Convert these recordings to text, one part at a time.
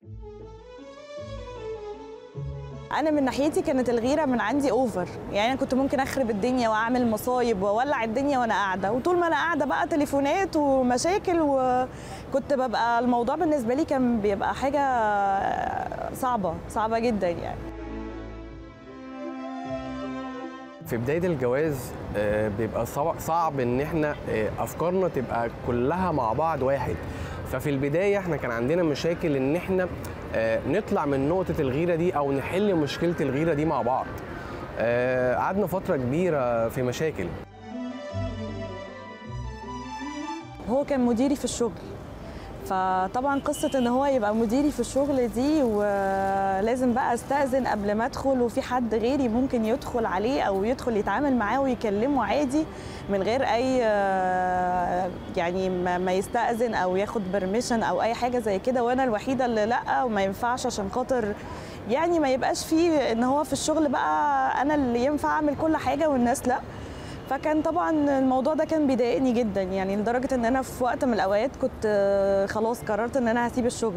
انا من ناحيتي كانت الغيره من عندي اوفر يعني انا كنت ممكن اخرب الدنيا واعمل مصايب واولع الدنيا وانا قاعده وطول ما انا قاعده بقى تليفونات ومشاكل وكنت ببقى الموضوع بالنسبه لي كان بيبقى حاجه صعبه صعبه جدا يعني في بدايه الجواز آه، بيبقى صعب, صعب ان احنا آه، افكارنا تبقى كلها مع بعض واحد ففي البدايه احنا كان عندنا مشاكل ان احنا آه، نطلع من نقطه الغيره دي او نحل مشكله الغيره دي مع بعض آه، قعدنا فتره كبيره في مشاكل هو كان مديري في الشغل فطبعا قصة ان هو يبقى مديري في الشغل دي ولازم بقى استأذن قبل ما ادخل وفي حد غيري ممكن يدخل عليه او يدخل يتعامل معاه ويكلمه عادي من غير اي يعني ما ما يستأذن او ياخد برميشن او اي حاجة زي كده وانا الوحيدة اللي لا وما ينفعش عشان خاطر يعني ما يبقاش فيه ان هو في الشغل بقى انا اللي ينفع اعمل كل حاجة والناس لا فكان طبعا الموضوع ده كان بيضايقني جدا يعني لدرجه ان انا في وقت من الاوقات كنت آه، خلاص قررت ان انا هسيب الشغل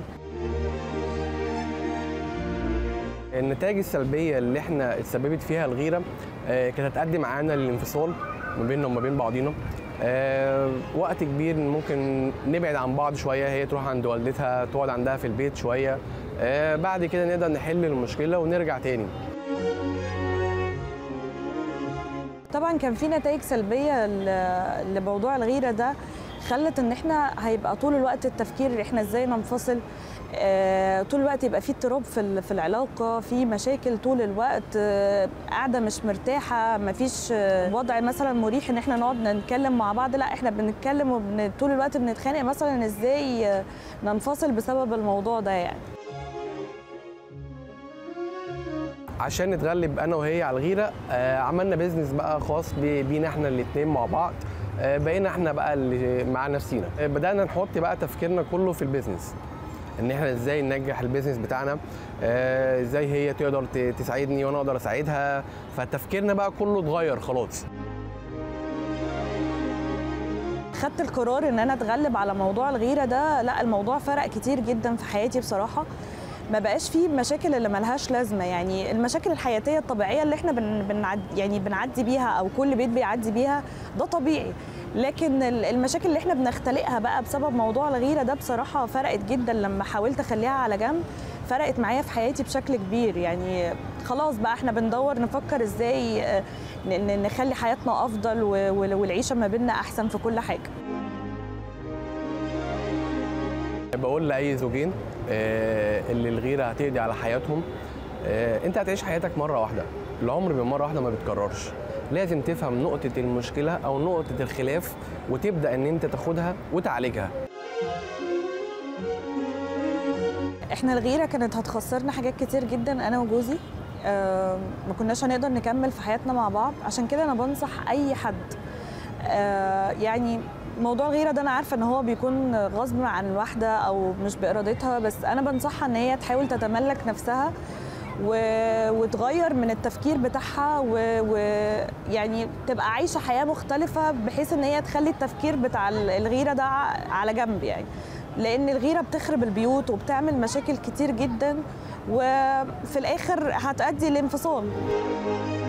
النتائج السلبيه اللي احنا اتسببت فيها الغيره آه، كانت هتؤدي معانا للانفصال ما بيننا وما بين بعضينا آه، وقت كبير ممكن نبعد عن بعض شويه هي تروح عند والدتها تقعد عندها في البيت شويه آه، بعد كده نقدر نحل المشكله ونرجع تاني طبعا كان في نتائج سلبيه ل- لموضوع الغيره ده خلت ان احنا هيبقى طول الوقت التفكير احنا ازاي ننفصل آه، طول الوقت يبقى في اضطراب في ال- في العلاقه في مشاكل طول الوقت آه، قاعده مش مرتاحه مفيش آه، وضع مثلا مريح ان احنا نقعد نتكلم مع بعض لا احنا بنتكلم وطول الوقت بنتخانق مثلا ازاي آه، ننفصل بسبب الموضوع ده يعني عشان نتغلب انا وهي على الغيره آه، عملنا بيزنس بقى خاص بي- بينا احنا الاثنين مع بعض آه، بقينا احنا بقى اللي مع نفسينا آه، بدانا نحط بقى تفكيرنا كله في البيزنس ان احنا ازاي ننجح البيزنس بتاعنا آه، ازاي هي تقدر ت- تساعدني وانا اقدر اساعدها فتفكيرنا بقى كله اتغير خلاص خدت القرار ان انا اتغلب على موضوع الغيره ده لا الموضوع فرق كتير جدا في حياتي بصراحه ما بقاش فيه مشاكل اللي ملهاش لازمه يعني المشاكل الحياتيه الطبيعيه اللي احنا بن بنعد يعني بنعدي بيها او كل بيت بيعدي بيها ده طبيعي لكن ال- المشاكل اللي احنا بنختلقها بقى بسبب موضوع الغيره ده بصراحه فرقت جدا لما حاولت اخليها على جنب فرقت معايا في حياتي بشكل كبير يعني خلاص بقى احنا بندور نفكر ازاي آه، ن- ن- نخلي حياتنا افضل و- و- والعيشه ما بيننا احسن في كل حاجه بقول لاي زوجين آه، اللي الغيره هتقضي على حياتهم آه، انت هتعيش حياتك مره واحده العمر بمره واحده ما بيتكررش لازم تفهم نقطه المشكله او نقطه الخلاف وتبدا ان انت تاخدها وتعالجها احنا الغيره كانت هتخسرنا حاجات كتير جدا انا وجوزي آه ما كناش هنقدر نكمل في حياتنا مع بعض عشان كده انا بنصح اي حد آه يعني موضوع الغيره ده انا عارفه ان هو بيكون غصب عن الواحده او مش بارادتها بس انا بنصحها ان هي تحاول تتملك نفسها و... وتغير من التفكير بتاعها ويعني و... تبقى عايشه حياه مختلفه بحيث ان هي تخلي التفكير بتاع الغيره ده على جنب يعني لان الغيره بتخرب البيوت وبتعمل مشاكل كتير جدا وفي الاخر هتؤدي لانفصال